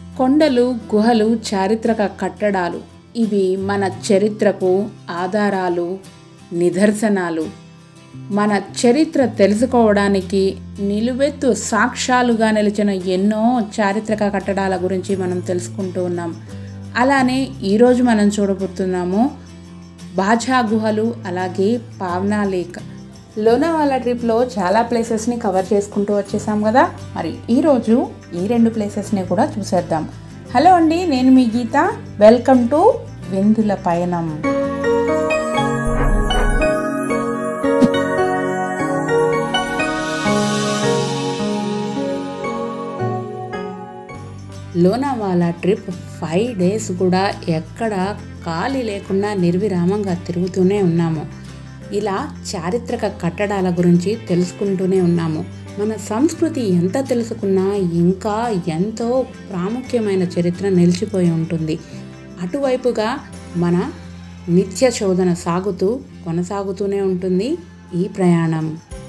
కొండలు గుహలు చారిత్రక కట్టడాలు ఇవి మన చరిత్రకు ఆధారాలు నిదర్శనాలు మన చరిత్ర తెలుసుకోవడానికి నిలువెత్తు సాక్ష్యాలుగా నిలిచిన ఎన్నో చారిత్రక కట్టడాల గురించి మనం తెలుసుకుంటూ ఉన్నాం అలానే ఈరోజు మనం చూడబోతున్నాము బాజా గుహలు అలాగే పావనా లేక్ లోనావాలా ట్రిప్లో చాలా ప్లేసెస్ని కవర్ చేసుకుంటూ వచ్చేసాం కదా మరి ఈరోజు ఈ రెండు ప్లేసెస్ని కూడా చూసేద్దాం హలో అండి నేను మీ గీత వెల్కమ్ టు వెందుల పయనం లోనావాలా ట్రిప్ ఫైవ్ డేస్ కూడా ఎక్కడ ఖాళీ లేకుండా నిర్విరామంగా తిరుగుతూనే ఉన్నాము ఇలా చారిత్రక కట్టడాల గురించి తెలుసుకుంటూనే ఉన్నాము మన సంస్కృతి ఎంత తెలుసుకున్నా ఇంకా ఎంతో ప్రాముఖ్యమైన చరిత్ర నిలిచిపోయి ఉంటుంది అటువైపుగా మన నిత్య శోధన సాగుతూ కొనసాగుతూనే ఉంటుంది ఈ ప్రయాణం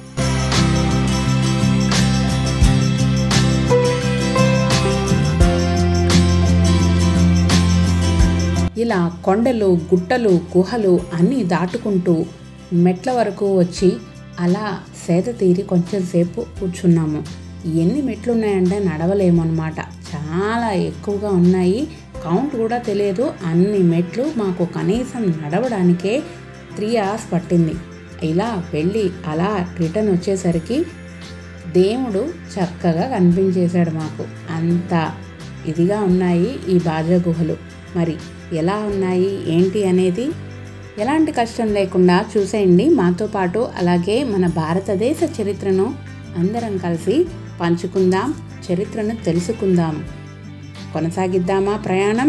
ఇలా కొండలు గుట్టలు గుహలు అన్నీ దాటుకుంటూ మెట్ల వరకు వచ్చి అలా సేద తీరి కొంచెం సేపు కూర్చున్నాము ఎన్ని మెట్లు ఉన్నాయంటే నడవలేమన్నమాట చాలా ఎక్కువగా ఉన్నాయి కౌంట్ కూడా తెలియదు అన్ని మెట్లు మాకు కనీసం నడవడానికే త్రీ అవర్స్ పట్టింది ఇలా వెళ్ళి అలా రిటర్న్ వచ్చేసరికి దేవుడు చక్కగా కనిపించేశాడు మాకు అంత ఇదిగా ఉన్నాయి ఈ బాజా గుహలు మరి ఎలా ఉన్నాయి ఏంటి అనేది ఎలాంటి కష్టం లేకుండా చూసేయండి మాతో పాటు అలాగే మన భారతదేశ చరిత్రను అందరం కలిసి పంచుకుందాం చరిత్రను తెలుసుకుందాం కొనసాగిద్దామా ప్రయాణం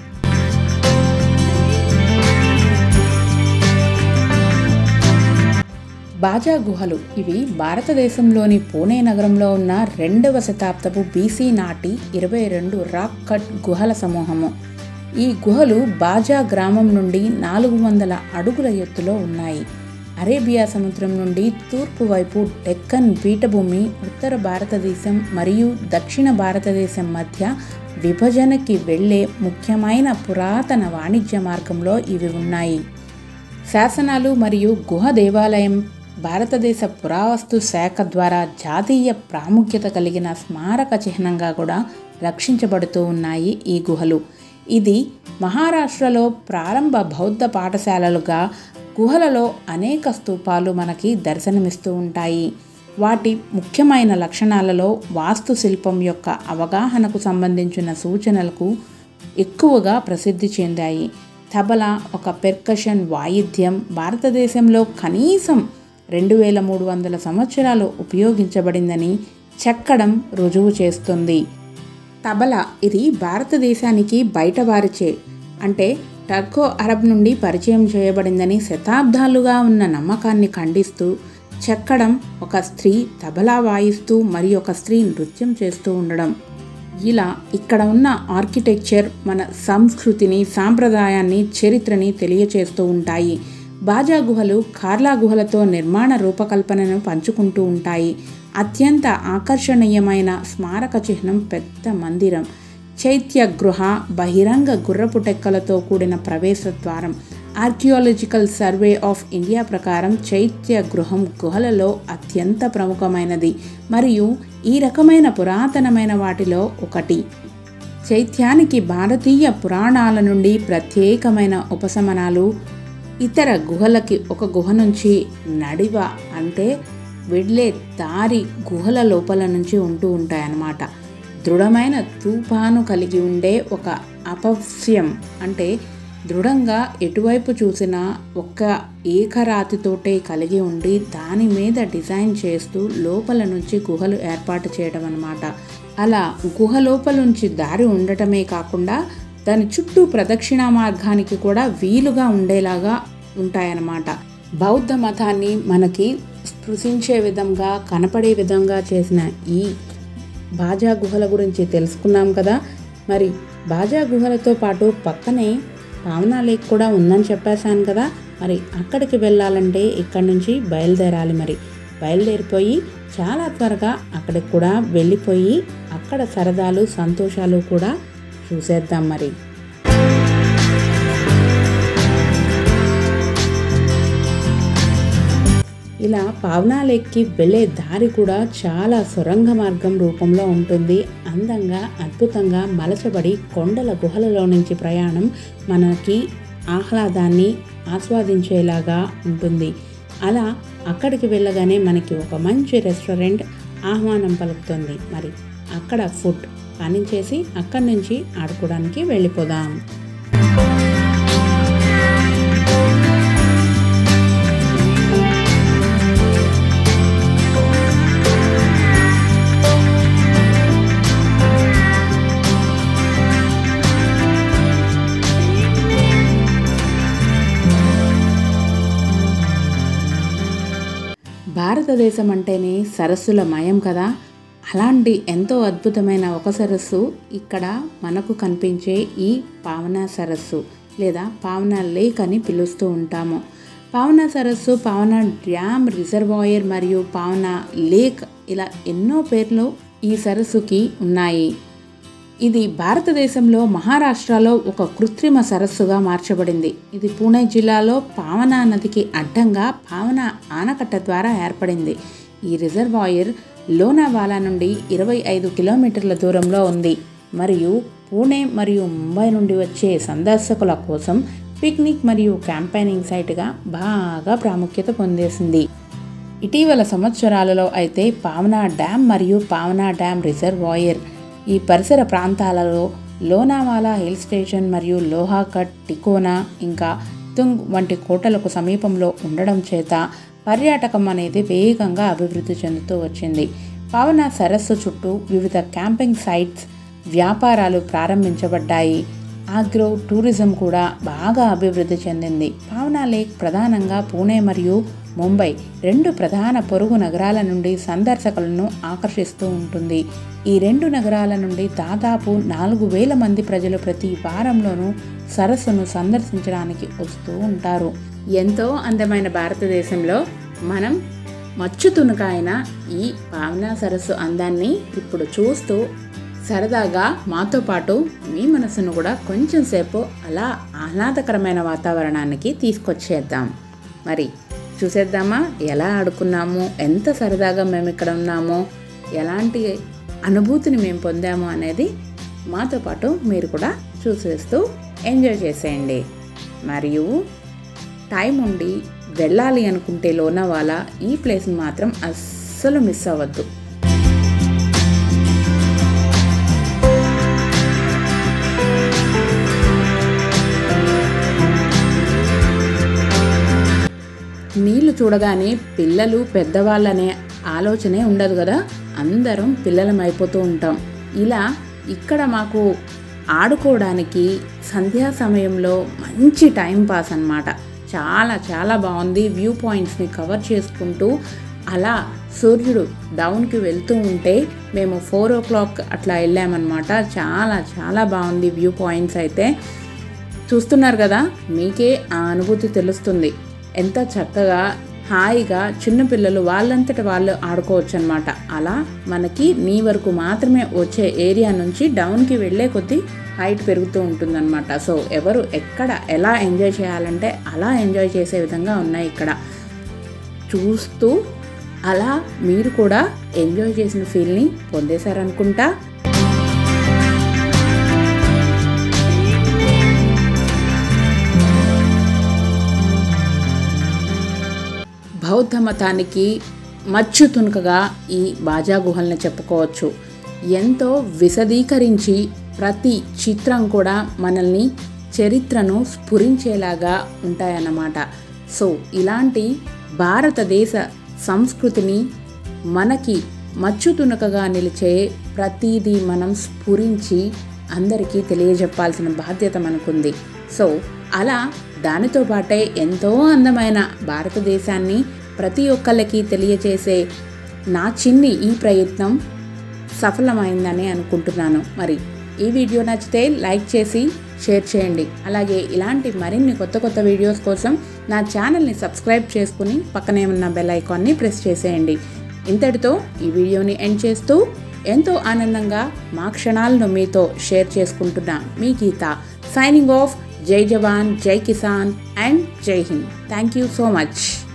బాజా గుహలు ఇవి భారతదేశంలోని పూణే నగరంలో ఉన్న రెండవ శతాబ్దపు బీసీ నాటి ఇరవై రెండు రాక్ కట్ గుహల సమూహము ఈ గుహలు బాజా గ్రామం నుండి నాలుగు వందల అడుగుల ఎత్తులో ఉన్నాయి అరేబియా సముద్రం నుండి తూర్పు వైపు డెక్కన్ పీఠభూమి ఉత్తర భారతదేశం మరియు దక్షిణ భారతదేశం మధ్య విభజనకి వెళ్ళే ముఖ్యమైన పురాతన వాణిజ్య మార్గంలో ఇవి ఉన్నాయి శాసనాలు మరియు గుహ దేవాలయం భారతదేశ పురావస్తు శాఖ ద్వారా జాతీయ ప్రాముఖ్యత కలిగిన స్మారక చిహ్నంగా కూడా రక్షించబడుతూ ఉన్నాయి ఈ గుహలు ఇది మహారాష్ట్రలో ప్రారంభ బౌద్ధ పాఠశాలలుగా గుహలలో అనేక స్తూపాలు మనకి దర్శనమిస్తూ ఉంటాయి వాటి ముఖ్యమైన లక్షణాలలో వాస్తుశిల్పం యొక్క అవగాహనకు సంబంధించిన సూచనలకు ఎక్కువగా ప్రసిద్ధి చెందాయి తబలా ఒక పెర్కషన్ వాయిద్యం భారతదేశంలో కనీసం రెండు వేల మూడు వందల సంవత్సరాలు ఉపయోగించబడిందని చెక్కడం రుజువు చేస్తుంది తబలా ఇది భారతదేశానికి బయటవారిచే అంటే టర్కో అరబ్ నుండి పరిచయం చేయబడిందని శతాబ్దాలుగా ఉన్న నమ్మకాన్ని ఖండిస్తూ చెక్కడం ఒక స్త్రీ తబలా వాయిస్తూ మరి ఒక స్త్రీ నృత్యం చేస్తూ ఉండడం ఇలా ఇక్కడ ఉన్న ఆర్కిటెక్చర్ మన సంస్కృతిని సాంప్రదాయాన్ని చరిత్రని తెలియచేస్తూ ఉంటాయి బాజా గుహలు కార్లా గుహలతో నిర్మాణ రూపకల్పనను పంచుకుంటూ ఉంటాయి అత్యంత ఆకర్షణీయమైన స్మారక చిహ్నం పెద్ద మందిరం చైత్య గృహ బహిరంగ గుర్రపు టెక్కలతో కూడిన ప్రవేశ ద్వారం ఆర్కియాలజికల్ సర్వే ఆఫ్ ఇండియా ప్రకారం చైత్య గృహం గుహలలో అత్యంత ప్రముఖమైనది మరియు ఈ రకమైన పురాతనమైన వాటిలో ఒకటి చైత్యానికి భారతీయ పురాణాల నుండి ప్రత్యేకమైన ఉపశమనాలు ఇతర గుహలకి ఒక గుహ నుంచి నడివ అంటే వెళ్ళే దారి గుహల లోపల నుంచి ఉంటూ ఉంటాయన్నమాట దృఢమైన తూపాను కలిగి ఉండే ఒక అపస్యం అంటే దృఢంగా ఎటువైపు చూసినా ఒక్క ఏకరాతితోటే కలిగి ఉండి దాని మీద డిజైన్ చేస్తూ లోపల నుంచి గుహలు ఏర్పాటు చేయడం అన్నమాట అలా గుహ లోపల నుంచి దారి ఉండటమే కాకుండా దాని చుట్టూ ప్రదక్షిణా మార్గానికి కూడా వీలుగా ఉండేలాగా ఉంటాయన్నమాట బౌద్ధ మతాన్ని మనకి స్పృశించే విధంగా కనపడే విధంగా చేసిన ఈ బాజా గుహల గురించి తెలుసుకున్నాం కదా మరి బాజా గుహలతో పాటు పక్కనే పావనా లేక్ కూడా ఉందని చెప్పేశాను కదా మరి అక్కడికి వెళ్ళాలంటే ఇక్కడి నుంచి బయలుదేరాలి మరి బయలుదేరిపోయి చాలా త్వరగా అక్కడికి కూడా వెళ్ళిపోయి అక్కడ సరదాలు సంతోషాలు కూడా చూసేద్దాం మరి ఇలా పావనా లేక్కి వెళ్ళే దారి కూడా చాలా సొరంగ మార్గం రూపంలో ఉంటుంది అందంగా అద్భుతంగా మలచబడి కొండల గుహలలో నుంచి ప్రయాణం మనకి ఆహ్లాదాన్ని ఆస్వాదించేలాగా ఉంటుంది అలా అక్కడికి వెళ్ళగానే మనకి ఒక మంచి రెస్టారెంట్ ఆహ్వానం పలుకుతుంది మరి అక్కడ ఫుడ్ కానించేసి అక్కడి నుంచి ఆడుకోవడానికి వెళ్ళిపోదాం భారతదేశం అంటేనే సరస్సుల మయం కదా అలాంటి ఎంతో అద్భుతమైన ఒక సరస్సు ఇక్కడ మనకు కనిపించే ఈ పావన సరస్సు లేదా పావన లేక్ అని పిలుస్తూ ఉంటాము పావన సరస్సు పావన డ్యామ్ రిజర్వాయర్ మరియు పావన లేక్ ఇలా ఎన్నో పేర్లు ఈ సరస్సుకి ఉన్నాయి ఇది భారతదేశంలో మహారాష్ట్రలో ఒక కృత్రిమ సరస్సుగా మార్చబడింది ఇది పూణే జిల్లాలో పావన నదికి అడ్డంగా పావన ఆనకట్ట ద్వారా ఏర్పడింది ఈ రిజర్వాయర్ లోనావాలా నుండి ఇరవై ఐదు కిలోమీటర్ల దూరంలో ఉంది మరియు పూణే మరియు ముంబై నుండి వచ్చే సందర్శకుల కోసం పిక్నిక్ మరియు క్యాంపెయినింగ్ సైట్గా బాగా ప్రాముఖ్యత పొందేసింది ఇటీవల సంవత్సరాలలో అయితే పావనా డ్యామ్ మరియు పావనా డ్యామ్ రిజర్వాయర్ ఈ పరిసర ప్రాంతాలలో లోనావాలా హిల్ స్టేషన్ మరియు లోహాకట్ టికోనా ఇంకా తుంగ్ వంటి కోటలకు సమీపంలో ఉండడం చేత పర్యాటకం అనేది వేగంగా అభివృద్ధి చెందుతూ వచ్చింది పావన సరస్సు చుట్టూ వివిధ క్యాంపింగ్ సైట్స్ వ్యాపారాలు ప్రారంభించబడ్డాయి ఆగ్రో టూరిజం కూడా బాగా అభివృద్ధి చెందింది పావనా లేక్ ప్రధానంగా పూణే మరియు ముంబై రెండు ప్రధాన పొరుగు నగరాల నుండి సందర్శకులను ఆకర్షిస్తూ ఉంటుంది ఈ రెండు నగరాల నుండి దాదాపు నాలుగు వేల మంది ప్రజలు ప్రతి వారంలోనూ సరస్సును సందర్శించడానికి వస్తూ ఉంటారు ఎంతో అందమైన భారతదేశంలో మనం మచ్చు తునకాయన ఈ పావనా సరస్సు అందాన్ని ఇప్పుడు చూస్తూ సరదాగా మాతో పాటు మీ మనసును కూడా కొంచెం సేపు అలా ఆహ్లాదకరమైన వాతావరణానికి తీసుకొచ్చేద్దాం మరి చూసేద్దామా ఎలా ఆడుకున్నాము ఎంత సరదాగా మేము ఇక్కడ ఉన్నామో ఎలాంటి అనుభూతిని మేము పొందాము అనేది మాతో పాటు మీరు కూడా చూసేస్తూ ఎంజాయ్ చేసేయండి మరియు టైం ఉండి వెళ్ళాలి అనుకుంటే లోనావాలా ఈ ప్లేస్ని మాత్రం అస్సలు మిస్ అవ్వద్దు నీళ్లు చూడగానే పిల్లలు పెద్దవాళ్ళనే ఆలోచనే ఉండదు కదా అందరం పిల్లలం అయిపోతూ ఉంటాం ఇలా ఇక్కడ మాకు ఆడుకోవడానికి సంధ్యా సమయంలో మంచి టైం పాస్ అన్నమాట చాలా చాలా బాగుంది వ్యూ పాయింట్స్ని కవర్ చేసుకుంటూ అలా సూర్యుడు డౌన్కి వెళ్తూ ఉంటే మేము ఫోర్ ఓ క్లాక్ అట్లా వెళ్ళామన్నమాట చాలా చాలా బాగుంది వ్యూ పాయింట్స్ అయితే చూస్తున్నారు కదా మీకే ఆ అనుభూతి తెలుస్తుంది ఎంత చక్కగా హాయిగా చిన్నపిల్లలు వాళ్ళంతట వాళ్ళు ఆడుకోవచ్చు అనమాట అలా మనకి నీ వరకు మాత్రమే వచ్చే ఏరియా నుంచి డౌన్కి వెళ్ళే కొద్దీ హైట్ పెరుగుతూ ఉంటుందన్నమాట సో ఎవరు ఎక్కడ ఎలా ఎంజాయ్ చేయాలంటే అలా ఎంజాయ్ చేసే విధంగా ఉన్నాయి ఇక్కడ చూస్తూ అలా మీరు కూడా ఎంజాయ్ చేసిన ఫీల్ని పొందేశారనుకుంటా బౌద్ధ మతానికి మచ్చు తునుకగా ఈ బాజా గుహల్ని చెప్పుకోవచ్చు ఎంతో విశదీకరించి ప్రతి చిత్రం కూడా మనల్ని చరిత్రను స్ఫురించేలాగా ఉంటాయన్నమాట సో ఇలాంటి భారతదేశ సంస్కృతిని మనకి మచ్చు తునకగా నిలిచే ప్రతిదీ మనం స్ఫురించి అందరికీ తెలియజెప్పాల్సిన బాధ్యత మనకుంది సో అలా దానితో పాటే ఎంతో అందమైన భారతదేశాన్ని ప్రతి ఒక్కళ్ళకి తెలియజేసే నా చిన్ని ఈ ప్రయత్నం సఫలమైందని అనుకుంటున్నాను మరి ఈ వీడియో నచ్చితే లైక్ చేసి షేర్ చేయండి అలాగే ఇలాంటి మరిన్ని కొత్త కొత్త వీడియోస్ కోసం నా ఛానల్ని సబ్స్క్రైబ్ చేసుకుని పక్కనే ఉన్న బెల్ ఐకాన్ని ప్రెస్ చేసేయండి ఇంతటితో ఈ వీడియోని ఎండ్ చేస్తూ ఎంతో ఆనందంగా మా క్షణాలను మీతో షేర్ చేసుకుంటున్న మీ గీత సైనింగ్ ఆఫ్ జై జవాన్ జై కిసాన్ అండ్ జై Hind thank you so much